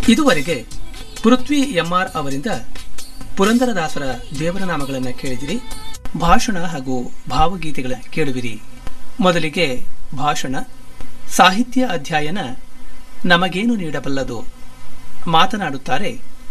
ಇದುವರೆಗೆ ಪೃಥ್ವಿ ಎಂಆರ್ ಅವರಿಂದ ಪುರಂದರದಾಸರ ದೇವರ ನಾಮಗಳನ್ನು ಕೇಳಿದಿರಿ ಭಾಷಣ ಹಾಗೂ ಭಾವಗೀತೆಗಳ ಕೇಳುವಿರಿ ಮೊದಲಿಗೆ ಭಾಷಣ ಸಾಹಿತ್ಯ ಅಧ್ಯಯನ ನಮಗೇನು ನೀಡಬಲ್ಲದು ಮಾತನಾಡುತ್ತಾರೆ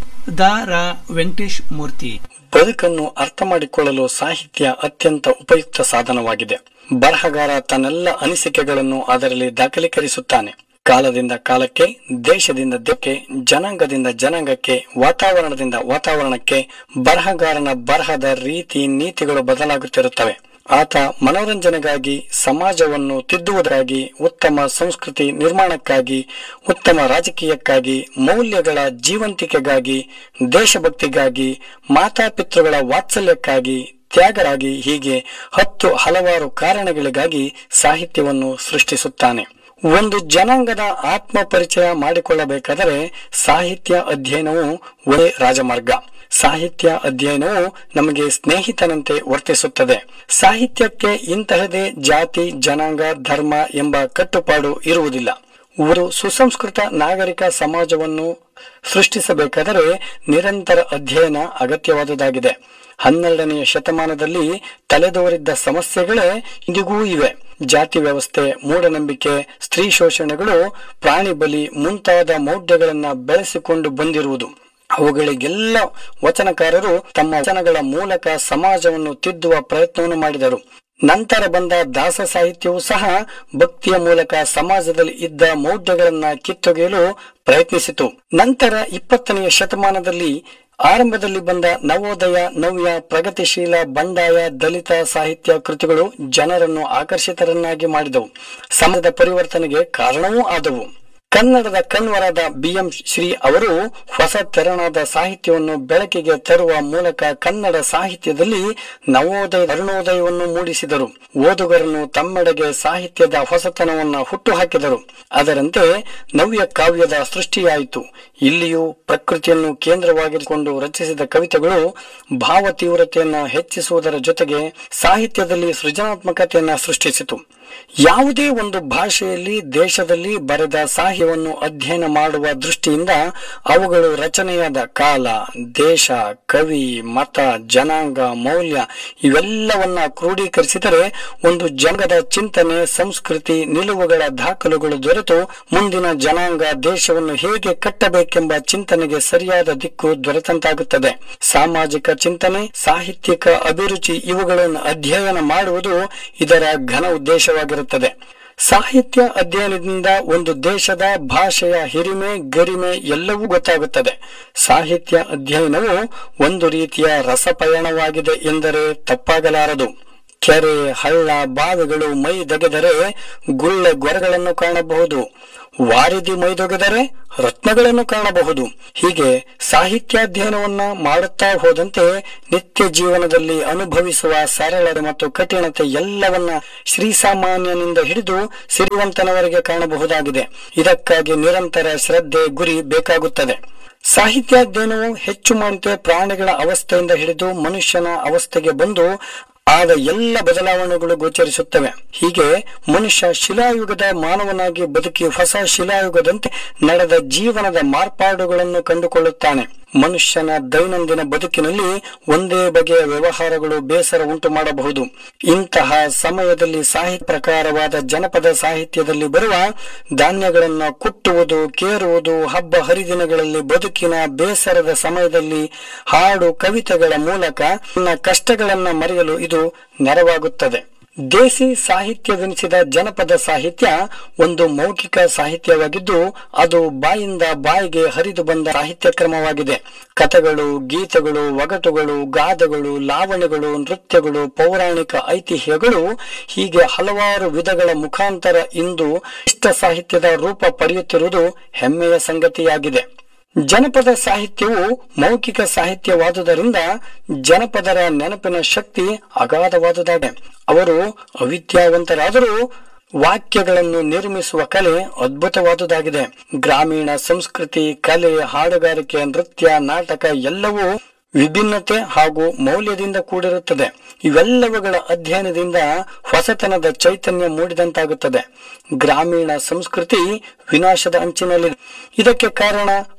ದ ರಾ ವೆಂಕಟೇಶ್ ಮೂರ್ತಿ ಬದುಕನ್ನು ಅರ್ಥ ಮಾಡಿಕೊಳ್ಳಲು ಸಾಹಿತ್ಯ ಅತ್ಯಂತ ಉಪಯುಕ್ತ ಸಾಧನವಾಗಿದೆ ಬರಹಗಾರ ತನ್ನೆಲ್ಲ ಅನಿಸಿಕೆಗಳನ್ನು ಅದರಲ್ಲಿ ದಾಖಲೀಕರಿಸುತ್ತಾನೆ ಕಾಲದಿಂದ ಕಾಲಕ್ಕೆ ದೇಶದಿಂದ ದೇಶಕ್ಕೆ ಜನಾಂಗದಿಂದ ಜನಾಂಗಕ್ಕೆ ವಾತಾವರಣದಿಂದ ವಾತಾವರಣಕ್ಕೆ ಬರಹಗಾರನ ಬರಹದ ರೀತಿ ನೀತಿಗಳು ಬದಲಾಗುತ್ತಿರುತ್ತವೆ ಆತ ಮನೋರಂಜನೆಗಾಗಿ ಸಮಾಜವನ್ನು ತಿದ್ದುವುದಕ್ಕಾಗಿ ಉತ್ತಮ ಸಂಸ್ಕೃತಿ ನಿರ್ಮಾಣಕ್ಕಾಗಿ ಉತ್ತಮ ರಾಜಕೀಯಕ್ಕಾಗಿ ಮೌಲ್ಯಗಳ ಜೀವಂತಿಕೆಗಾಗಿ ದೇಶಭಕ್ತಿಗಾಗಿ ಮಾತಾಪಿತೃಗಳ ವಾತ್ಸಲ್ಯಕ್ಕಾಗಿ ತ್ಯಾಗರಾಗಿ ಹೀಗೆ ಹತ್ತು ಹಲವಾರು ಕಾರಣಗಳಿಗಾಗಿ ಸಾಹಿತ್ಯವನ್ನು ಸೃಷ್ಟಿಸುತ್ತಾನೆ ಒಂದು ಜನಾಂಗದ ಆತ್ಮ ಪರಿಚಯ ಮಾಡಿಕೊಳ್ಳಬೇಕಾದರೆ ಸಾಹಿತ್ಯ ಅಧ್ಯಯನವು ಒಳ್ಳೆ ರಾಜಮಾರ್ಗ ಸಾಹಿತ್ಯ ಅಧ್ಯಯನವು ನಮಗೆ ಸ್ನೇಹಿತನಂತೆ ವರ್ತಿಸುತ್ತದೆ ಸಾಹಿತ್ಯಕ್ಕೆ ಇಂತಹದೇ ಜಾತಿ ಜನಾಂಗ ಧರ್ಮ ಎಂಬ ಕಟ್ಟುಪಾಡು ಇರುವುದಿಲ್ಲ ಒಂದು ಸುಸಂಸ್ಕೃತ ನಾಗರಿಕ ಸಮಾಜವನ್ನು ಸೃಷ್ಟಿಸಬೇಕಾದರೆ ನಿರಂತರ ಅಧ್ಯಯನ ಅಗತ್ಯವಾದುದಾಗಿದೆ ಹನ್ನೆರಡನೆಯ ಶತಮಾನದಲ್ಲಿ ತಲೆದೋರಿದ್ದ ಸಮಸ್ಯೆಗಳೇ ಇಂದಿಗೂ ಇವೆ ಜಾತಿ ವ್ಯವಸ್ಥೆ ಮೂಢನಂಬಿಕೆ ಸ್ತ್ರೀ ಶೋಷಣೆಗಳು ಪ್ರಾಣಿ ಬಲಿ ಮುಂತಾದ ಮೌಢ್ಯಗಳನ್ನ ಬೆಳೆಸಿಕೊಂಡು ಬಂದಿರುವುದು ಅವುಗಳಿಗೆಲ್ಲ ವಚನಕಾರರು ತಮ್ಮ ವಚನಗಳ ಮೂಲಕ ಸಮಾಜವನ್ನು ತಿದ್ದುವ ಪ್ರಯತ್ನವನ್ನು ಮಾಡಿದರು ನಂತರ ಬಂದ ದಾಸ ಸಾಹಿತ್ಯವೂ ಸಹ ಭಕ್ತಿಯ ಮೂಲಕ ಸಮಾಜದಲ್ಲಿ ಇದ್ದ ಮೌಢ್ಯಗಳನ್ನ ಕಿತ್ತೊಗೆಯಲು ಪ್ರಯತ್ನಿಸಿತು ನಂತರ ಇಪ್ಪತ್ತನೆಯ ಶತಮಾನದಲ್ಲಿ ಆರಂಭದಲ್ಲಿ ಬಂದ ನವೋದಯ ನವ್ಯ ಪ್ರಗತಿಶೀಲ ಬಂಡಾಯ ದಲಿತ ಸಾಹಿತ್ಯ ಕೃತಿಗಳು ಜನರನ್ನು ಆಕರ್ಷಿತರನ್ನಾಗಿ ಮಾಡಿದವು ಸಮಾಜದ ಪರಿವರ್ತನೆಗೆ ಕಾರಣವೂ ಆದವು ಕನ್ನಡದ ಕಣ್ವರಾದ ಬಿ ಎಂ ಶ್ರೀ ಅವರು ಹೊಸ ತೆರನಾದ ಸಾಹಿತ್ಯವನ್ನು ಬೆಳಕಿಗೆ ತರುವ ಮೂಲಕ ಕನ್ನಡ ಸಾಹಿತ್ಯದಲ್ಲಿ ನವೋದಯ ಅರುಣೋದಯವನ್ನು ಮೂಡಿಸಿದರು ಓದುಗರನ್ನು ತಮ್ಮೆಡೆಗೆ ಸಾಹಿತ್ಯದ ಹೊಸತನವನ್ನು ಹುಟ್ಟುಹಾಕಿದರು ಅದರಂತೆ ನವ್ಯ ಕಾವ್ಯದ ಸೃಷ್ಟಿಯಾಯಿತು ಇಲ್ಲಿಯೂ ಪ್ರಕೃತಿಯನ್ನು ಕೇಂದ್ರವಾಗಿರಿಸಿಕೊಂಡು ರಚಿಸಿದ ಕವಿತೆಗಳು ಭಾವ ತೀವ್ರತೆಯನ್ನು ಹೆಚ್ಚಿಸುವುದರ ಜೊತೆಗೆ ಸಾಹಿತ್ಯದಲ್ಲಿ ಸೃಜನಾತ್ಮಕತೆಯನ್ನ ಸೃಷ್ಟಿಸಿತು ಯಾವುದೇ ಒಂದು ಭಾಷೆಯಲ್ಲಿ ದೇಶದಲ್ಲಿ ಬರೆದ ಸಾಹಿತ್ಯವನ್ನು ಅಧ್ಯಯನ ಮಾಡುವ ದೃಷ್ಟಿಯಿಂದ ಅವುಗಳು ರಚನೆಯಾದ ಕಾಲ ದೇಶ ಕವಿ ಮತ ಜನಾಂಗ ಮೌಲ್ಯ ಇವೆಲ್ಲವನ್ನ ಕ್ರೋಢೀಕರಿಸಿದರೆ ಒಂದು ಜಂಗದ ಚಿಂತನೆ ಸಂಸ್ಕೃತಿ ನಿಲುವುಗಳ ದಾಖಲುಗಳು ದೊರೆತು ಮುಂದಿನ ಜನಾಂಗ ದೇಶವನ್ನು ಹೇಗೆ ಕಟ್ಟಬೇಕೆಂಬ ಚಿಂತನೆಗೆ ಸರಿಯಾದ ದಿಕ್ಕು ದೊರೆತಂತಾಗುತ್ತದೆ ಸಾಮಾಜಿಕ ಚಿಂತನೆ ಸಾಹಿತ್ಯಿಕ ಅಭಿರುಚಿ ಇವುಗಳನ್ನು ಅಧ್ಯಯನ ಮಾಡುವುದು ಇದರ ಘನ ಉದ್ದೇಶವಾಗಿರುತ್ತದೆ ಸಾಹಿತ್ಯ ಅಧ್ಯಯನದಿಂದ ಒಂದು ದೇಶದ ಭಾಷೆಯ ಹಿರಿಮೆ ಗರಿಮೆ ಎಲ್ಲವೂ ಗೊತ್ತಾಗುತ್ತದೆ ಸಾಹಿತ್ಯ ಅಧ್ಯಯನವು ಒಂದು ರೀತಿಯ ರಸಪಯಣವಾಗಿದೆ ಎಂದರೆ ತಪ್ಪಾಗಲಾರದು ಕೆರೆ ಹಳ್ಳ ಬಾವಿಗಳು ಮೈ ದಗೆದರೆ ಗುಳ್ಳೆ ಗೊರೆಗಳನ್ನು ಕಾಣಬಹುದು ವಾರಿದಿ ಮೈದೊಗೆದರೆ ರತ್ನಗಳನ್ನು ಕಾಣಬಹುದು ಹೀಗೆ ಸಾಹಿತ್ಯಾಧ್ಯಯನವನ್ನ ಮಾಡುತ್ತಾ ಹೋದಂತೆ ನಿತ್ಯ ಜೀವನದಲ್ಲಿ ಅನುಭವಿಸುವ ಸರಳತೆ ಮತ್ತು ಕಠಿಣತೆ ಎಲ್ಲವನ್ನ ಶ್ರೀಸಾಮಾನ್ಯನಿಂದ ಹಿಡಿದು ಸಿರಿವಂತನವರೆಗೆ ಕಾಣಬಹುದಾಗಿದೆ ಇದಕ್ಕಾಗಿ ನಿರಂತರ ಶ್ರದ್ಧೆ ಗುರಿ ಬೇಕಾಗುತ್ತದೆ ಸಾಹಿತ್ಯಾಧ್ಯಯನವು ಹೆಚ್ಚು ಮಾಡಿದ ಪ್ರಾಣಿಗಳ ಅವಸ್ಥೆಯಿಂದ ಹಿಡಿದು ಮನುಷ್ಯನ ಅವಸ್ಥೆಗೆ ಬಂದು ಆದ ಎಲ್ಲ ಬದಲಾವಣೆಗಳು ಗೋಚರಿಸುತ್ತವೆ ಹೀಗೆ ಮನುಷ್ಯ ಶಿಲಾಯುಗದ ಮಾನವನಾಗಿ ಬದುಕಿ ಹೊಸ ಶಿಲಾಯುಗದಂತೆ ನಡೆದ ಜೀವನದ ಮಾರ್ಪಾಡುಗಳನ್ನು ಕಂಡುಕೊಳ್ಳುತ್ತಾನೆ ಮನುಷ್ಯನ ದೈನಂದಿನ ಬದುಕಿನಲ್ಲಿ ಒಂದೇ ಬಗೆಯ ವ್ಯವಹಾರಗಳು ಬೇಸರ ಉಂಟು ಮಾಡಬಹುದು ಇಂತಹ ಸಮಯದಲ್ಲಿ ಸಾಹಿತ್ಯ ಪ್ರಕಾರವಾದ ಜನಪದ ಸಾಹಿತ್ಯದಲ್ಲಿ ಬರುವ ಧಾನ್ಯಗಳನ್ನು ಕುಟ್ಟುವುದು ಕೇರುವುದು ಹಬ್ಬ ಹರಿದಿನಗಳಲ್ಲಿ ಬದುಕಿನ ಬೇಸರದ ಸಮಯದಲ್ಲಿ ಹಾಡು ಕವಿತೆಗಳ ಮೂಲಕ ತನ್ನ ಕಷ್ಟಗಳನ್ನ ಮರೆಯಲು ಇದು ನೆರವಾಗುತ್ತದೆ ದೇಸಿ ಸಾಹಿತ್ಯವೆನಿಸಿದ ಜನಪದ ಸಾಹಿತ್ಯ ಒಂದು ಮೌಖಿಕ ಸಾಹಿತ್ಯವಾಗಿದ್ದು ಅದು ಬಾಯಿಂದ ಬಾಯಿಗೆ ಹರಿದು ಬಂದ ಸಾಹಿತ್ಯ ಕ್ರಮವಾಗಿದೆ ಕಥೆಗಳು ಗೀತೆಗಳು ಒಗಟುಗಳು ಗಾದೆಗಳು ಲಾವಣಿಗಳು ನೃತ್ಯಗಳು ಪೌರಾಣಿಕ ಐತಿಹ್ಯಗಳು ಹೀಗೆ ಹಲವಾರು ವಿಧಗಳ ಮುಖಾಂತರ ಇಂದು ಇಷ್ಟ ಸಾಹಿತ್ಯದ ರೂಪ ಪಡೆಯುತ್ತಿರುವುದು ಹೆಮ್ಮೆಯ ಸಂಗತಿಯಾಗಿದೆ ಜನಪದ ಸಾಹಿತ್ಯವು ಮೌಖಿಕ ಸಾಹಿತ್ಯವಾದುದರಿಂದ ಜನಪದರ ನೆನಪಿನ ಶಕ್ತಿ ಅಗಾಧವಾದುದಾಗಿದೆ ಅವರು ಅವಿದ್ಯಾವಂತರಾದರೂ ವಾಕ್ಯಗಳನ್ನು ನಿರ್ಮಿಸುವ ಕಲೆ ಅದ್ಭುತವಾದುದಾಗಿದೆ ಗ್ರಾಮೀಣ ಸಂಸ್ಕೃತಿ ಕಲೆ ಹಾಡುಗಾರಿಕೆ ನೃತ್ಯ ನಾಟಕ ಎಲ್ಲವೂ ವಿಭಿನ್ನತೆ ಹಾಗೂ ಮೌಲ್ಯದಿಂದ ಕೂಡಿರುತ್ತದೆ ಇವೆಲ್ಲವುಗಳ ಅಧ್ಯಯನದಿಂದ ಹೊಸತನದ ಚೈತನ್ಯ ಮೂಡಿದಂತಾಗುತ್ತದೆ ಗ್ರಾಮೀಣ ಸಂಸ್ಕೃತಿ ವಿನಾಶದ ಅಂಚಿನಲ್ಲಿದೆ ಇದಕ್ಕೆ ಕಾರಣ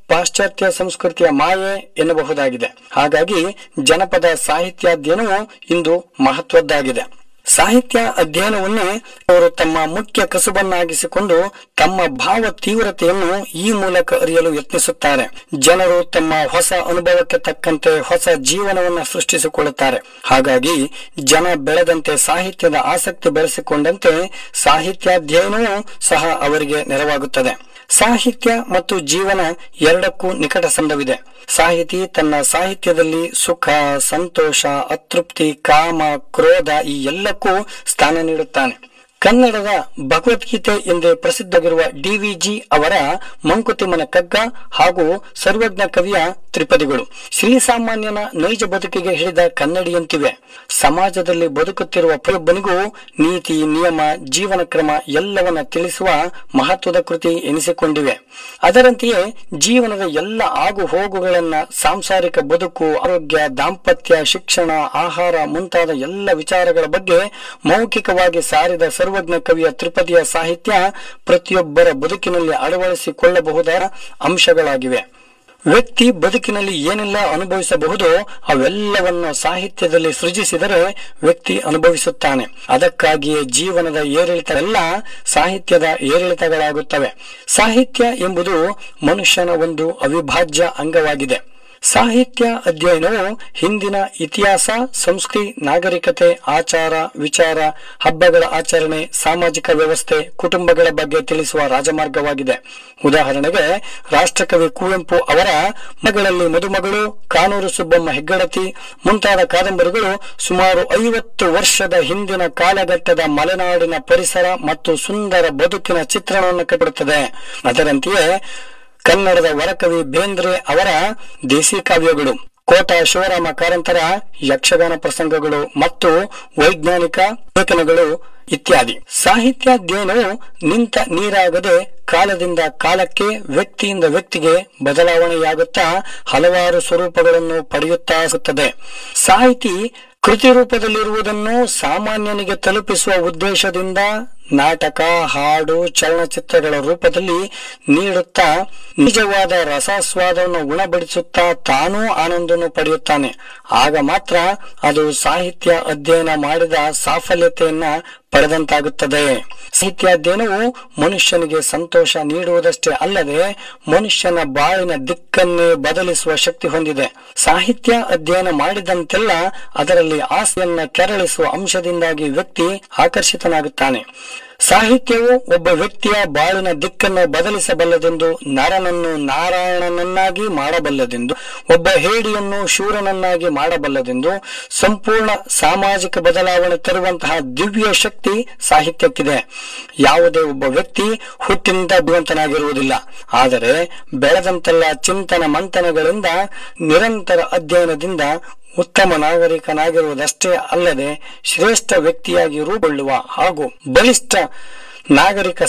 ಪಾಶ್ಚಾತ್ಯ ಸಂಸ್ಕೃತಿಯ ಮಾಯೆ ಎನ್ನಬಹುದಾಗಿದೆ ಹಾಗಾಗಿ ಜನಪದ ಸಾಹಿತ್ಯಾಧ್ಯಯನವು ಇಂದು ಮಹತ್ವದ್ದಾಗಿದೆ ಸಾಹಿತ್ಯ ಅಧ್ಯಯನವನ್ನೇ ಅವರು ತಮ್ಮ ಮುಖ್ಯ ಕಸುಬನ್ನಾಗಿಸಿಕೊಂಡು ತಮ್ಮ ಭಾವ ತೀವ್ರತೆಯನ್ನು ಈ ಮೂಲಕ ಅರಿಯಲು ಯತ್ನಿಸುತ್ತಾರೆ ಜನರು ತಮ್ಮ ಹೊಸ ಅನುಭವಕ್ಕೆ ತಕ್ಕಂತೆ ಹೊಸ ಜೀವನವನ್ನು ಸೃಷ್ಟಿಸಿಕೊಳ್ಳುತ್ತಾರೆ ಹಾಗಾಗಿ ಜನ ಬೆಳೆದಂತೆ ಸಾಹಿತ್ಯದ ಆಸಕ್ತಿ ಬೆಳೆಸಿಕೊಂಡಂತೆ ಸಾಹಿತ್ಯಾಧ್ಯಯನವೂ ಸಹ ಅವರಿಗೆ ನೆರವಾಗುತ್ತದೆ ಸಾಹಿತ್ಯ ಮತ್ತು ಜೀವನ ಎರಡಕ್ಕೂ ನಿಕಟ ಸಂಬಂಧವಿದೆ ಸಾಹಿತಿ ತನ್ನ ಸಾಹಿತ್ಯದಲ್ಲಿ ಸುಖ ಸಂತೋಷ ಅತೃಪ್ತಿ ಕಾಮ ಕ್ರೋಧ ಈ ಎಲ್ಲಕ್ಕೂ ಸ್ಥಾನ ನೀಡುತ್ತಾನೆ ಕನ್ನಡದ ಭಗವದ್ಗೀತೆ ಎಂದೇ ಪ್ರಸಿದ್ಧವಾಗಿರುವ ಡಿವಿಜಿ ಅವರ ಮಂಕುತಿಮ್ಮನ ಕಗ್ಗ ಹಾಗೂ ಸರ್ವಜ್ಞ ಕವಿಯ ತ್ರಿಪದಿಗಳು ಶ್ರೀಸಾಮಾನ್ಯನ ನೈಜ ಬದುಕಿಗೆ ಹಿಡಿದ ಕನ್ನಡಿಯಂತಿವೆ ಸಮಾಜದಲ್ಲಿ ಬದುಕುತ್ತಿರುವ ಪ್ರತಿಯೊಬ್ಬನಿಗೂ ನೀತಿ ನಿಯಮ ಜೀವನ ಕ್ರಮ ಎಲ್ಲವನ್ನ ತಿಳಿಸುವ ಮಹತ್ವದ ಕೃತಿ ಎನಿಸಿಕೊಂಡಿವೆ ಅದರಂತೆಯೇ ಜೀವನದ ಎಲ್ಲ ಆಗು ಹೋಗುಗಳನ್ನ ಸಾಂಸಾರಿಕ ಬದುಕು ಆರೋಗ್ಯ ದಾಂಪತ್ಯ ಶಿಕ್ಷಣ ಆಹಾರ ಮುಂತಾದ ಎಲ್ಲ ವಿಚಾರಗಳ ಬಗ್ಗೆ ಮೌಖಿಕವಾಗಿ ಸಾರಿದ ಸರ್ವಜ್ಞ ಕವಿಯ ತ್ರಿಪದಿಯ ಸಾಹಿತ್ಯ ಪ್ರತಿಯೊಬ್ಬರ ಬದುಕಿನಲ್ಲಿ ಅಳವಡಿಸಿಕೊಳ್ಳಬಹುದಾದ ಅಂಶಗಳಾಗಿವೆ ವ್ಯಕ್ತಿ ಬದುಕಿನಲ್ಲಿ ಏನೆಲ್ಲ ಅನುಭವಿಸಬಹುದೋ ಅವೆಲ್ಲವನ್ನು ಸಾಹಿತ್ಯದಲ್ಲಿ ಸೃಜಿಸಿದರೆ ವ್ಯಕ್ತಿ ಅನುಭವಿಸುತ್ತಾನೆ ಅದಕ್ಕಾಗಿಯೇ ಜೀವನದ ಏರಿಳಿತವೆಲ್ಲ ಸಾಹಿತ್ಯದ ಏರಿಳಿತಗಳಾಗುತ್ತವೆ ಸಾಹಿತ್ಯ ಎಂಬುದು ಮನುಷ್ಯನ ಒಂದು ಅವಿಭಾಜ್ಯ ಅಂಗವಾಗಿದೆ ಸಾಹಿತ್ಯ ಅಧ್ಯಯನವು ಹಿಂದಿನ ಇತಿಹಾಸ ಸಂಸ್ಕೃತಿ ನಾಗರಿಕತೆ ಆಚಾರ ವಿಚಾರ ಹಬ್ಬಗಳ ಆಚರಣೆ ಸಾಮಾಜಿಕ ವ್ಯವಸ್ಥೆ ಕುಟುಂಬಗಳ ಬಗ್ಗೆ ತಿಳಿಸುವ ರಾಜಮಾರ್ಗವಾಗಿದೆ ಉದಾಹರಣೆಗೆ ರಾಷ್ಟ್ರಕವಿ ಕುವೆಂಪು ಅವರ ಮಗಳಲ್ಲಿ ಮದುಮಗಳು ಕಾನೂರು ಸುಬ್ಬಮ್ಮ ಹೆಗ್ಗಡತಿ ಮುಂತಾದ ಕಾದಂಬರಿಗಳು ಸುಮಾರು ಐವತ್ತು ವರ್ಷದ ಹಿಂದಿನ ಕಾಲಘಟ್ಟದ ಮಲೆನಾಡಿನ ಪರಿಸರ ಮತ್ತು ಸುಂದರ ಬದುಕಿನ ಚಿತ್ರಣವನ್ನು ಕಟ್ಟಿರುತ್ತದೆ ಅದರಂತೆಯೇ ಕನ್ನಡದ ವರಕವಿ ಬೇಂದ್ರೆ ಅವರ ದೇಸಿ ಕಾವ್ಯಗಳು ಕೋಟ ಶಿವರಾಮ ಕಾರಂತರ ಯಕ್ಷಗಾನ ಪ್ರಸಂಗಗಳು ಮತ್ತು ವೈಜ್ಞಾನಿಕ ಲೇಖನಗಳು ಇತ್ಯಾದಿ ಸಾಹಿತ್ಯಾಧ್ಯಯನವು ನಿಂತ ನೀರಾಗದೆ ಕಾಲದಿಂದ ಕಾಲಕ್ಕೆ ವ್ಯಕ್ತಿಯಿಂದ ವ್ಯಕ್ತಿಗೆ ಬದಲಾವಣೆಯಾಗುತ್ತಾ ಹಲವಾರು ಸ್ವರೂಪಗಳನ್ನು ಪಡೆಯುತ್ತಾ ಸಿಗುತ್ತದೆ ಸಾಹಿತಿ ಕೃತಿ ರೂಪದಲ್ಲಿರುವುದನ್ನು ಸಾಮಾನ್ಯನಿಗೆ ತಲುಪಿಸುವ ಉದ್ದೇಶದಿಂದ ನಾಟಕ ಹಾಡು ಚಲನಚಿತ್ರಗಳ ರೂಪದಲ್ಲಿ ನೀಡುತ್ತಾ ನಿಜವಾದ ರಸಾಸ್ವಾದವನ್ನು ಉಣಬಡಿಸುತ್ತಾ ತಾನೂ ಆನಂದವನ್ನು ಪಡೆಯುತ್ತಾನೆ ಆಗ ಮಾತ್ರ ಅದು ಸಾಹಿತ್ಯ ಅಧ್ಯಯನ ಮಾಡಿದ ಸಾಫಲ್ಯತೆಯನ್ನ ಪಡೆದಂತಾಗುತ್ತದೆ ಸಾಹಿತ್ಯಾಧ್ಯಯನವು ಮನುಷ್ಯನಿಗೆ ಸಂತೋಷ ನೀಡುವುದಷ್ಟೇ ಅಲ್ಲದೆ ಮನುಷ್ಯನ ಬಾಳಿನ ದಿಕ್ಕನ್ನೇ ಬದಲಿಸುವ ಶಕ್ತಿ ಹೊಂದಿದೆ ಸಾಹಿತ್ಯ ಅಧ್ಯಯನ ಮಾಡಿದಂತೆಲ್ಲ ಅದರಲ್ಲಿ ಆಸೆಯನ್ನ ಕೆರಳಿಸುವ ಅಂಶದಿಂದಾಗಿ ವ್ಯಕ್ತಿ ಆಕರ್ಷಿತನಾಗುತ್ತಾನೆ ಸಾಹಿತ್ಯವು ಒಬ್ಬ ವ್ಯಕ್ತಿಯ ಬಾಳಿನ ದಿಕ್ಕನ್ನು ಬದಲಿಸಬಲ್ಲದೆಂದು ನರನನ್ನು ನಾರಾಯಣನನ್ನಾಗಿ ಮಾಡಬಲ್ಲದೆಂದು ಒಬ್ಬ ಹೇಡಿಯನ್ನು ಶೂರನನ್ನಾಗಿ ಮಾಡಬಲ್ಲದೆಂದು ಸಂಪೂರ್ಣ ಸಾಮಾಜಿಕ ಬದಲಾವಣೆ ತರುವಂತಹ ದಿವ್ಯ ಶಕ್ತಿ ಸಾಹಿತ್ಯಕ್ಕಿದೆ ಯಾವುದೇ ಒಬ್ಬ ವ್ಯಕ್ತಿ ಹುಟ್ಟಿನಿಂದ ಬುದ್ಧಿವಂತನಾಗಿರುವುದಿಲ್ಲ ಆದರೆ ಬೆಳೆದಂತೆಲ್ಲ ಚಿಂತನ ಮಂಥನಗಳಿಂದ ನಿರಂತರ ಅಧ್ಯಯನದಿಂದ ಉತ್ತಮ ನಾಗರಿಕನಾಗಿರುವುದಷ್ಟೇ ಅಲ್ಲದೆ ಶ್ರೇಷ್ಠ ವ್ಯಕ್ತಿಯಾಗಿ ರೂಪುಗೊಳ್ಳುವ ಹಾಗೂ ಬಲಿಷ್ಠ ನಾಗರಿಕ